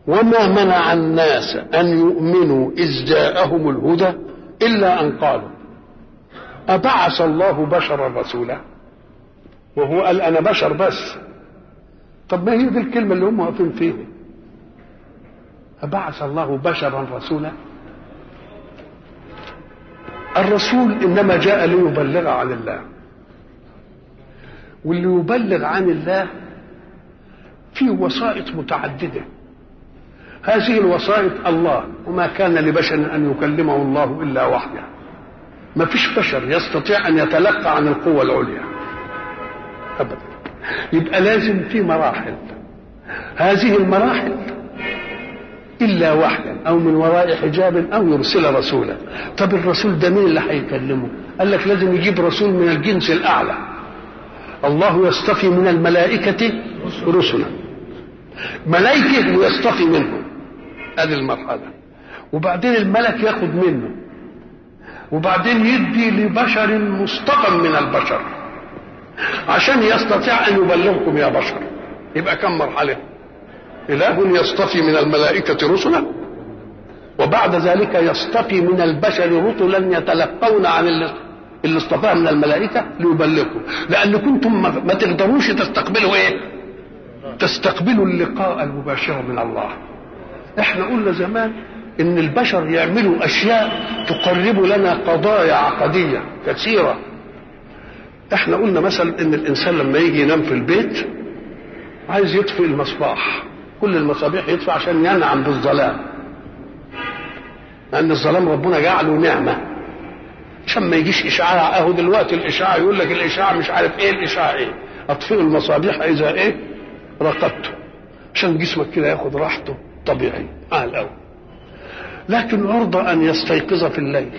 وما منع الناس أن يؤمنوا إذ جاءهم الهدى إلا أن قالوا أبعث الله بشرا رسولا وهو قال أنا بشر بس طب ما هي دي الكلمة اللي هم واقفين فيها أبعث الله بشرا رسولا الرسول إنما جاء ليبلغ عن الله واللي يبلغ عن الله فيه وسائط متعددة هذه الوسائط الله وما كان لبشر أن يكلمه الله إلا وحده ما فيش بشر يستطيع أن يتلقى عن القوة العليا أبدا يبقى لازم في مراحل هذه المراحل إلا وحدا أو من وراء حجاب أو يرسل رسولا طب الرسول ده مين اللي هيكلمه قال لك لازم يجيب رسول من الجنس الأعلى الله يصطفي من الملائكة رسلا ملائكة ويصطفي منهم هذه المرحلة وبعدين الملك ياخد منه وبعدين يدي لبشر مصطفى من البشر عشان يستطيع أن يبلغكم يا بشر يبقى كم مرحلة إله يصطفي من الملائكة رسلا وبعد ذلك يصطفي من البشر رسلا يتلقون عن اللي اصطفاه من الملائكة ليبلغكم لأن كنتم ما تقدروش تستقبلوا إيه تستقبلوا اللقاء المباشر من الله احنا قلنا زمان ان البشر يعملوا اشياء تقرب لنا قضايا عقدية كثيرة احنا قلنا مثلا ان الانسان لما يجي ينام في البيت عايز يطفئ المصباح كل المصابيح يطفئ عشان ينعم بالظلام لان الظلام ربنا جعله نعمه عشان ما يجيش اشعاع اهو دلوقتي الاشعاع يقول لك الاشعاع مش عارف ايه الاشعاع ايه اطفئوا المصابيح اذا ايه رقدته عشان جسمك كده ياخد راحته طبيعي اه الاول لكن عرضة ان يستيقظ في الليل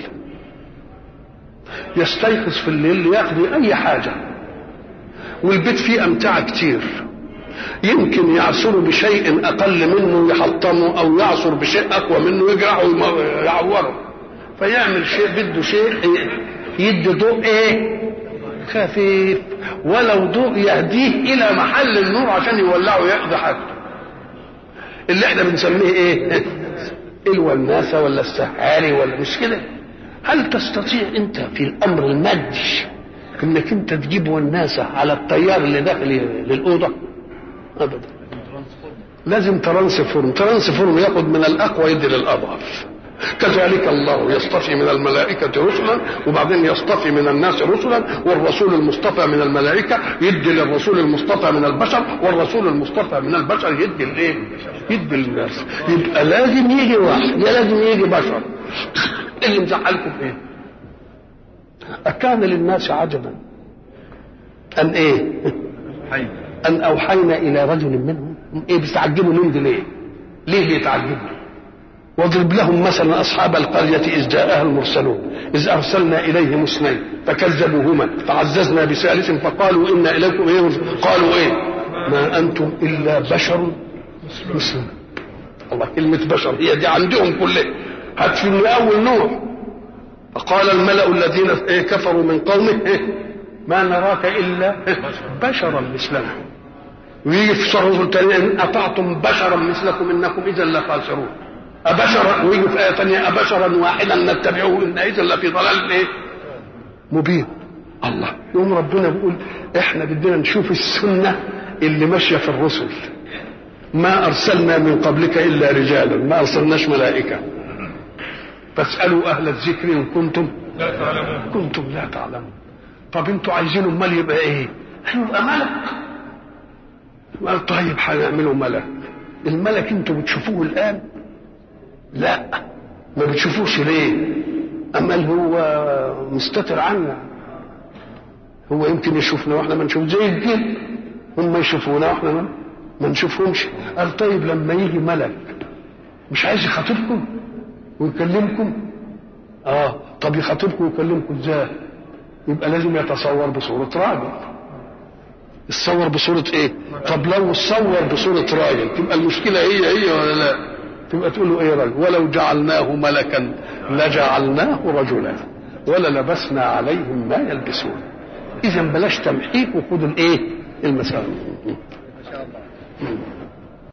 يستيقظ في الليل ليقضي اي حاجة والبيت فيه امتعة كتير يمكن يعصر بشيء اقل منه يحطمه او يعصر بشيء اقوى منه يجرحه ويعوره فيعمل شيء بده شيء يدي ضوء ايه خفيف ولو ضوء يهديه الى محل النور عشان يولعه ويقضي حاجته اللي احنا بنسميه ايه الوناسه ولا السهاري ولا مش كده هل تستطيع انت في الامر المادي انك انت تجيب وناسه على التيار اللي داخل للاوضه ابدا لازم ترانسفورم ترانسفورم ياخد من الاقوى يدي للاضعف كذلك الله يصطفي من الملائكة رسلا وبعدين يصطفي من الناس رسلا والرسول المصطفى من الملائكة يدي للرسول المصطفى من البشر والرسول المصطفى من البشر يدي الايه؟ يدي للناس يبقى لازم يجي واحد يا لازم يجي بشر اللي مزعلكم ايه؟ أكان للناس عجبا أن ايه؟ أن أوحينا إلى رجل منهم ايه بيستعجبوا من دي ليه؟ ليه بيتعجبوا؟ واضرب لهم مثلا اصحاب القريه اذ جاءها المرسلون اذ ارسلنا اليهم اثنين فكذبوهما فعززنا بثالث فقالوا انا اليكم ايه قالوا ايه ما انتم الا بشر مثلنا الله كلمه بشر هي دي عندهم كلها هات في من اول نوح فقال الملا الذين إيه كفروا من قومه إيه ما نراك الا بشرا مثلنا ويجي في صحف التانية ان اطعتم بشرا مثلكم انكم اذا لخاسرون أبشرا ويجي في آية ثانية أبشرا واحدا نتبعه إن إذا لفي ضلال إيه؟ مبين الله يوم ربنا بيقول إحنا بدنا نشوف السنة اللي ماشية في الرسل ما أرسلنا من قبلك إلا رجالا ما أرسلناش ملائكة فاسألوا أهل الذكر إن كنتم لا تعلمون كنتم لا تعلمون طب أنتوا عايزين أمال يبقى إيه؟ هيبقى ملك قال طيب هنعمله ملك الملك أنتوا بتشوفوه الآن لا ما بتشوفوش ليه امال هو مستتر عنا هو يمكن يشوفنا واحنا ما نشوف زي الجن هم يشوفونا واحنا ما, ما نشوفهمش قال طيب لما يجي ملك مش عايز يخاطبكم ويكلمكم اه طب يخاطبكم ويكلمكم ازاي يبقى لازم يتصور بصورة راجل يتصور بصورة ايه طب لو تصور بصورة راجل تبقى المشكلة هي هي ولا لا تبقى تقول له ايه رجل ولو جعلناه ملكا لجعلناه رجلا ولا لبسنا عليهم ما يلبسون اذا بلاش تمحيك وخدوا الايه المسائل ما شاء الله